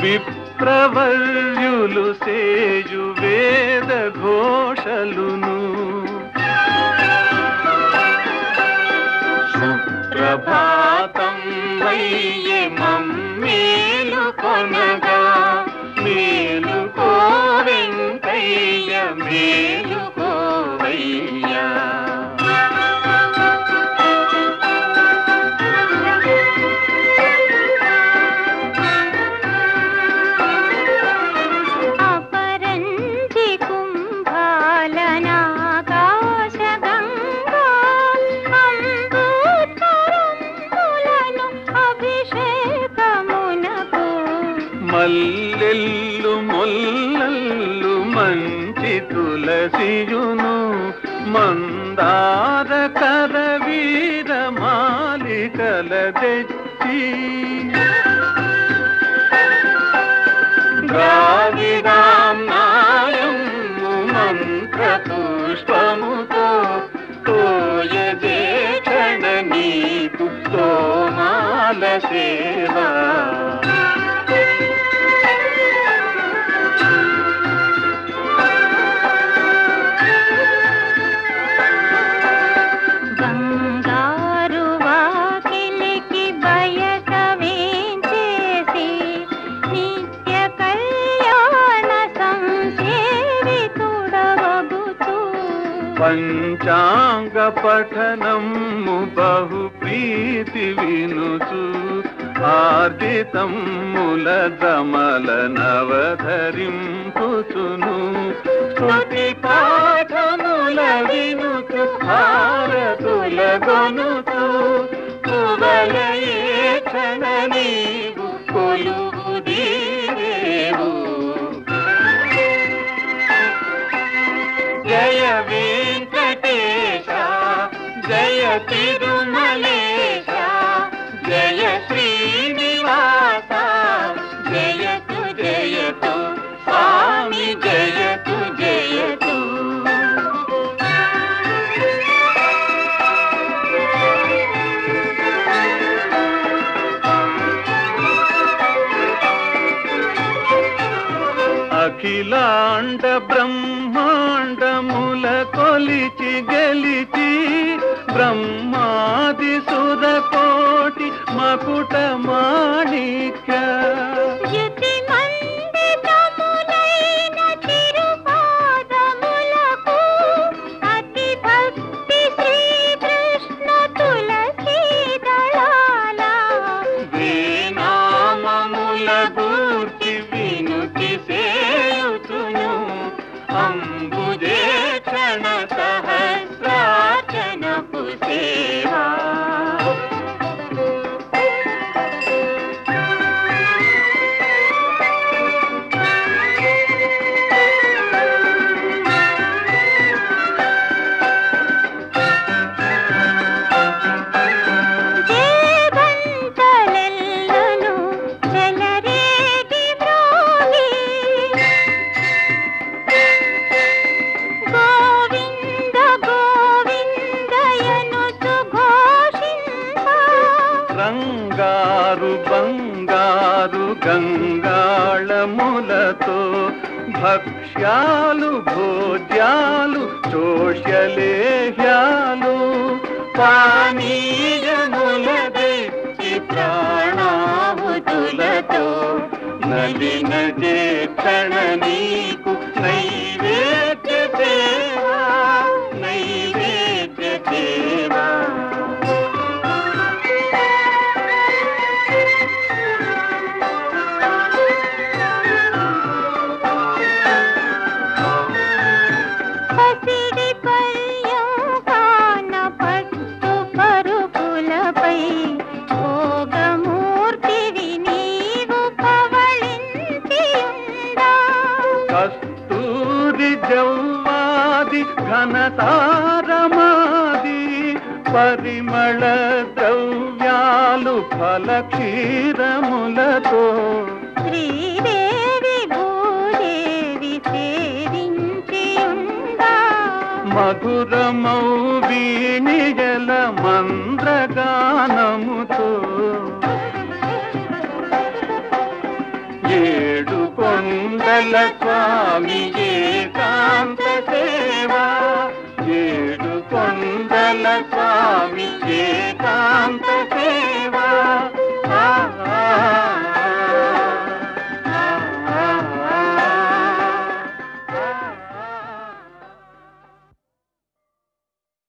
విప్రవర్యులు సేయు వేద ఘోషలును సుప్రభాతం వయ్యే మమ్మేలు కొనగా మేలుకో వెంకయ్య మేలుకోవయ్యా అపరంజి కుంభాలనాకాశగంగా అంబుతరంబులను అభిషేకమునకు మల్లెల్లు మొల్లల్లు మంచి తులసియును మందార కరవీర మాలికల తెచ్చి ద్రావిడాం నాయము మంత్ర పుష్పముతో తోయజే క్షణ నీకు తోమాల సేవా బంగారు వాకిలికి బయట వేంచేసి నిత్య కళ్యాణ సంసేవితుడవగుతూ పంచాంగ పఠనము బహు ప్రీతి వినుచు ఆర్జితముల దమల నవధరింపుచును స్తుతి పాఠముల వినుచు భారతుల గొనుచు కువలయే క్షణ నీవు కొలువు దీవేవు జయ వెంకటేశ జయ తిరుమలేశ జయ శ్రీనివాస జయతు జయతు స్వామి జయతు జయతు అఖిలాండ బ్రహ్మాండముల కొలిచి గెలిచి బ్రహ్మాది సుర కోటి మకుట మాణిక్య యుతి మండితములైన తిరుపాదములకు అతి భక్తి శ్రీకృష్ణ తులసీ దళాల వేనామముల గూర్చి వినుతి సేయుచును అంబుజే క్షణ సహస్రాచనపు సేవా జేగంటలెల్లను చెలరేగి మ్రోగి గోవింద గోవిందయనుచు ఘోషింప రంగారు బంగారు గంగాళములతో భక్ష్యాలు భోజ్యాలు చోష్యలేహ్యాలు పానీయముల తెచ్చి ప్రాణాహుతులతో నలిన క్షణ నీకు నైవేద్య సేవా నైవేద్య సేవా పసిడి పర్యంకాన పట్టు పరుపులపై భోగమూర్తివి నీవు పవళించియుండా కస్తూరి జౌవాది ఘనతారమాది పరిమళ ద్రవ్యాలు ఫల క్షీరములతో శ్రీదేవి భూదేవి సేవించియుండా మధురమౌ వీణిజల మంద్రగానముతో ఏ కొండల స్వామి ఏకాంత సేవా ఏడు కొండల స్వామి ఏకాంత సేవా